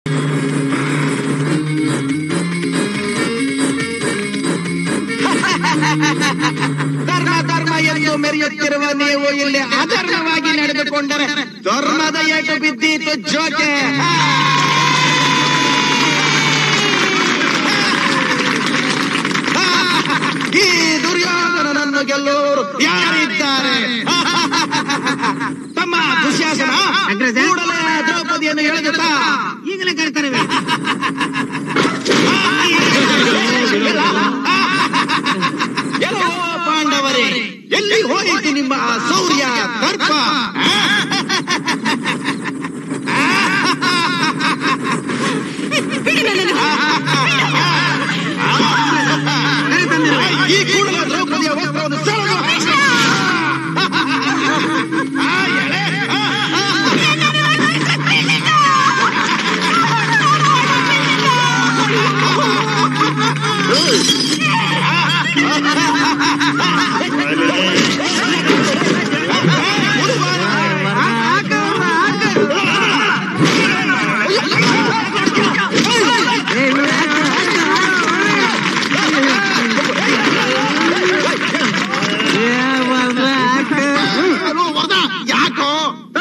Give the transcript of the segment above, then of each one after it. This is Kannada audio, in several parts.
ಧರ್ಮ ಧರ್ಮ ಎಂದು ಮೆರೆಯುತ್ತಿರುವ ನೀವು ಇಲ್ಲಿ ಅಧರ್ಮವಾಗಿ ನಡೆದುಕೊಂಡರೆ ಧರ್ಮದ ಏಟು ಬಿದ್ದೀತು ಜೋಕೆ ಈ ದುರ್ಯೋಧನನನ್ನು ಗೆಲ್ಲುವವರು ಯಾರಿದ್ದಾರೆ ತಮ್ಮ ದುಶ್ಯಾಸನ ಕೂಡಲೇ ದ್ರೌಪದಿಯನ್ನು ಎಳೆದುತ್ತಾ ಈಗಲೇ ಕರೀತಾರೆ ಎಲ್ಲೋ ಪಾಂಡವರೇ ಎಲ್ಲಿ ಹೋಯಿತು ನಿಮ್ಮ ಆ ಸೌರ್ಯ ದರ್ಪ ಈ ಕೂಡಲೇ ದ್ರೌಪದಿಯ ವಸ್ತ್ರವನ್ನು ಸೆಳೆದು ಆ, ಎಳೆ. ಅಲೋ, ವರದ, ಯಾಕೋ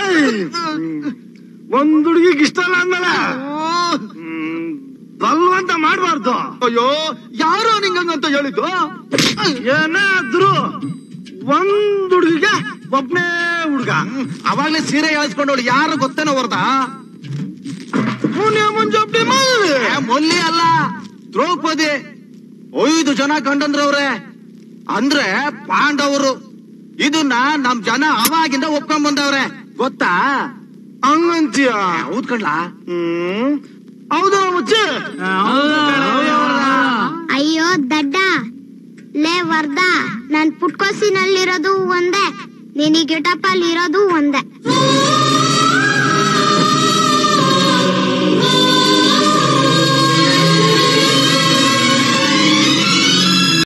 ಒಂದ್ ಹುಡುಗಿಗೆ ಇಷ್ಟ ಇಲ್ಲ ಅಂದ್ಮೇಲೆ ಹ್ಮ್, ಬಲ್ವಂತ ಮಾಡ್ಬಾರ್ದು ಅಯ್ಯೋ ಯಾರೋ ನಿಂಗಂತ ಹೇಳಿದ್ದು ಏನಾದ್ರು ಒಂದ್ ಹುಡುಗಿಗೆ ಒಬ್ನೇ ಹುಡುಗ ಅವಾಗ್ಲೇ ಸೀರೆ ಎಳಿಸ್ಕೊಂಡವಳು ಯಾರು ಗೊತ್ತೇನೋ ವರದ ಪುಣ್ಯ ಮುಂಜಾಪ್ಟಿ ಮಾಡಿ ಮೊಲ್ಲಿ ಅಲ್ಲ ದ್ರೌಪದಿ ಐದು ಜನ ಗಂಡಂದ್ರವ್ರೆ ಅಂದ್ರೆ ಪಾಂಡವರು ಇದನ್ನ ನಮ್ ಜನ ಅವಾಗಿಂದ ಒಪ್ಕೊಂಡ್ ಬಂದವ್ರೆ ಗೊತ್ತಾ ಹಂಗಂತೀಯ ಊದ್ಕೊಂಡ್ಲಾ ಹ್ಮ್ ಹೌದಾ ಮುಚ್ಚಿ ಅಯ್ಯೋ ದಡ್ಡ ಲೇ ವರ್ದ ನನ್ ಪುಟ್ಕೋಸಿನಲ್ಲಿರೋದು ಒಂದೇ ನಿನಗೆ ಗಿಟಪಲ್ಲಿ ಇರೋದು ಒಂದೇ